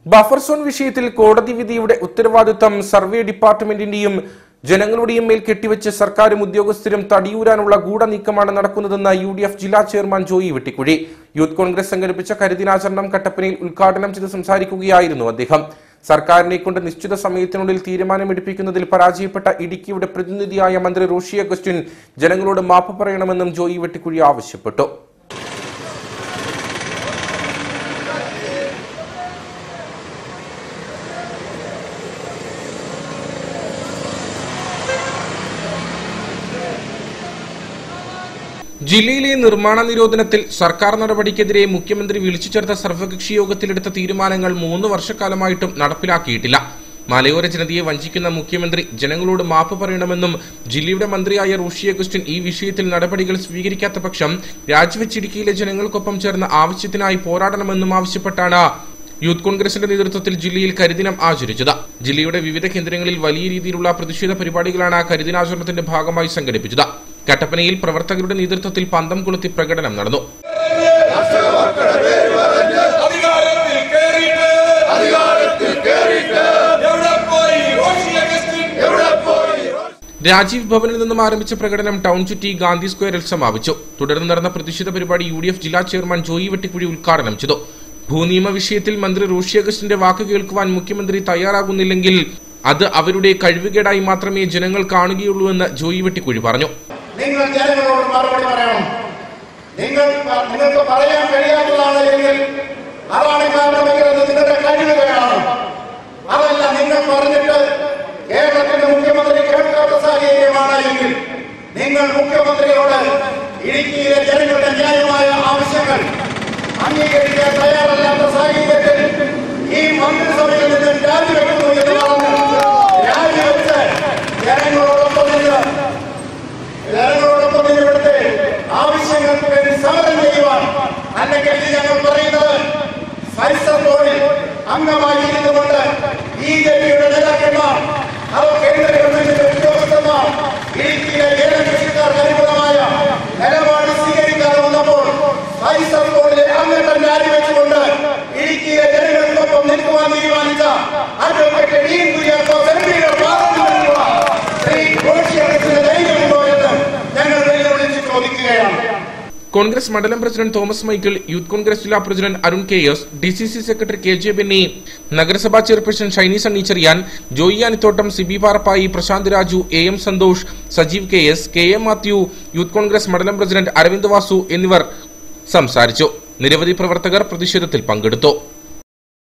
buffer zone വിഷയത്തിൽ കോടതി വിധിയുടെ ഉത്തരവാദിത്തം സർവേ ഡിപ്പാർട്ട്മെന്റിന്റെയും ജനങ്ങളുടെയും മേൽ കെട്ടിവെച്ച് സർക്കാരും ഉദ്യോഗസ്ഥരും തടിയൂരാനുള്ള ഗൂഢനീക്കമാണ് നടക്കുന്നതെന്ന് യു ഡി എഫ് ജില്ലാ ചെയർമാൻ ജോയി വെട്ടിക്കുഴി യൂത്ത് കോൺഗ്രസ് സംഘടിപ്പിച്ച കരിദിനാചരണം കട്ടപ്പനയിൽ ഉദ്ഘാടനം ചെയ്ത് സംസാരിക്കുകയായിരുന്നു അദ്ദേഹം സർക്കാരിനെ കൊണ്ട് നിശ്ചിത സമയത്തിനുള്ളിൽ തീരുമാനമെടുപ്പിക്കുന്നതിൽ പരാജയപ്പെട്ട ഇടുക്കിയുടെ പ്രതിനിധിയായ മന്ത്രി റോഷി അഗസ്റ്റിൻ ജനങ്ങളോട് മാപ്പ് പറയണമെന്നും ജോയി വെട്ടിക്കുഴി ആവശ്യപ്പെട്ടു ജില്ലയിലെ നിർമ്മാണ നിരോധനത്തിൽ സർക്കാർ നടപടിക്കെതിരെ മുഖ്യമന്ത്രി വിളിച്ചു ചേർത്ത സർവകക്ഷി യോഗത്തിലെടുത്ത തീരുമാനങ്ങൾ മൂന്ന് വർഷക്കാലമായിട്ടും നടപ്പിലാക്കിയിട്ടില്ല മലയോര ജനതയെ വഞ്ചിക്കുന്ന മുഖ്യമന്ത്രി ജനങ്ങളോട് മാപ്പ് പറയണമെന്നും ജില്ലയുടെ മന്ത്രിയായ റോഷി അഗസ്റ്റിൻ ഈ വിഷയത്തിൽ നടപടികൾ സ്വീകരിക്കാത്ത പക്ഷം രാജിവെച്ചിടുക്കിയിലെ ജനങ്ങൾക്കൊപ്പം ചേർന്ന് ആവശ്യത്തിനായി പോരാടണമെന്നും ആവശ്യപ്പെട്ടാണ് യൂത്ത് കോൺഗ്രസിന്റെ നേതൃത്വത്തിൽ ജില്ലയിൽ കരിദിനം ആചരിച്ചത് ജില്ലയുടെ വിവിധ കേന്ദ്രങ്ങളിൽ വലിയ രീതിയിലുള്ള പ്രതിഷേധ പരിപാടികളാണ് കരിദിനാചരണത്തിന്റെ ഭാഗമായി സംഘടിപ്പിച്ചത് കട്ടപ്പനയിൽ പ്രവർത്തകരുടെ നേതൃത്വത്തിൽ പന്തം കൊളുത്തി പ്രകടനം നടന്നു അധികാരത്തിൽ കേറിയിട്ട് അധികാരത്തിൽ കേറിയിട്ട് എവിടെ പോയി റോഷി അഗസ്റ്റിൻ എവിടെ പോയി രാജീവ് ഭവനിൽ നിന്നും ആരംഭിച്ച പ്രകടനം ടൗൺ ചുറ്റി ഗാന്ധി സ്ക്വയറിൽ സമാപിച്ചു തുടർന്ന് നടന്ന പ്രതിഷേധ പരിപാടി യു ഡി എഫ് ജില്ലാ ചെയർമാൻ ജോയി വെട്ടിക്കുഴി ഉദ്ഘാടനം ചെയ്തു ഭൂനിയമ വിഷയത്തിൽ മന്ത്രി റോഷി അഗസ്റ്റിന്റെ വാക്ക് കേൾക്കുവാൻ മുഖ്യമന്ത്രി തയ്യാറാകുന്നില്ലെങ്കിൽ അത് അവരുടെ കഴിവുകേടായി മാത്രമേ ജനങ്ങൾ കാണുകയുള്ളൂ എന്ന് ജോയി വെട്ടിക്കുഴി പറഞ്ഞു നിങ്ങൾ ജനങ്ങളോട് മറുപടി പറയണം നിങ്ങൾ നിങ്ങൾക്ക് പറയാൻ കഴിയാത്തതാണ് എങ്കിൽ അതാണ് കാരണമെങ്കിൽ അത് നിങ്ങളുടെ കഴിവുകയാണ് അതല്ല നിങ്ങൾ പറഞ്ഞിട്ട് കേരളത്തിന്റെ മുഖ്യമന്ത്രി കേൾക്കാത്ത സാഹചര്യമാണ് എങ്കിൽ നിങ്ങൾ മുഖ്യമന്ത്രിയോട് ഇടുക്കിയിലെ ജനങ്ങളുടെ ന്യായമായ ആവശ്യങ്ങൾ അംഗീകരിക്കാൻ തയ്യാറല്ലാത്ത സാഹചര്യത്തിൽ ഈ മന്ത്രിസഭയിൽ നിന്ന് രാജിവെക്കുന്നു എന്ന് പറഞ്ഞ് രാജിവെച്ച് ജനങ്ങളോടൊപ്പം നിന്ന് ജനങ്ങളോടൊപ്പം ഇവിടുത്തെ ആവശ്യങ്ങൾക്ക് വേണ്ടി സമരം ചെയ്യുവാൻ അല്ലെങ്കിൽ ഇത് ഞങ്ങൾ പറയുന്നത് ഫൈസൽ ബോർഡിൽ അംഗമായി ഇരുന്നുകൊണ്ട് ബി ജെ പിയുടെ നേതാക്കന്മാർ അവർ കേന്ദ്ര ഗവൺമെന്റിന്റെ ഉദ്യോഗസ്ഥന്മാർ ഇടുക്കിയിലെ ഏഴ് കൃഷിക്കാർക്ക് അനുകൂലമായ നിലപാട് സ്വീകരിക്കാതെ വന്നപ്പോൾ ഫൈസൽ ബോർഡിലെ അംഗത്വം രാജിവെച്ചുകൊണ്ട് ഇടുക്കിയിലെ ജനങ്ങൾക്കൊപ്പം നിൽക്കുവാൻ തീരുമാനിച്ച അഡ്വക്കേറ്റ് ഡീൻ കുര്യാക്കോസ് എം പിയുടെ പാർലമെന്റിലുള്ള ശ്രീ ഘോഷിയത്തിന് ധൈര്യമുണ്ടോ എന്ന് ഞങ്ങൾ വെല്ലുവിളിച്ച് ചോദിക്കുകയാണ് കോൺഗ്രസ് മണ്ഡലം പ്രസിഡന്റ് തോമസ് മൈക്കിൾ യൂത്ത് കോൺഗ്രസ് ജില്ലാ president Arun K S D C C secretary K J Benny നഗരസഭാ chairperson Shiny Sunny Cherian Joy Anithottam Siby Parappayi Prashanth Raju A M Santhosh Sajeev K S K M Mathew youth Congress മണ്ഡലം പ്രസിഡന്റ് അരവിന്ദ് വാസു എന്നിവർ സംസാരിച്ചു നിരവധി പ്രവർത്തകർ പ്രതിഷേധത്തിൽ പങ്കെടുത്തു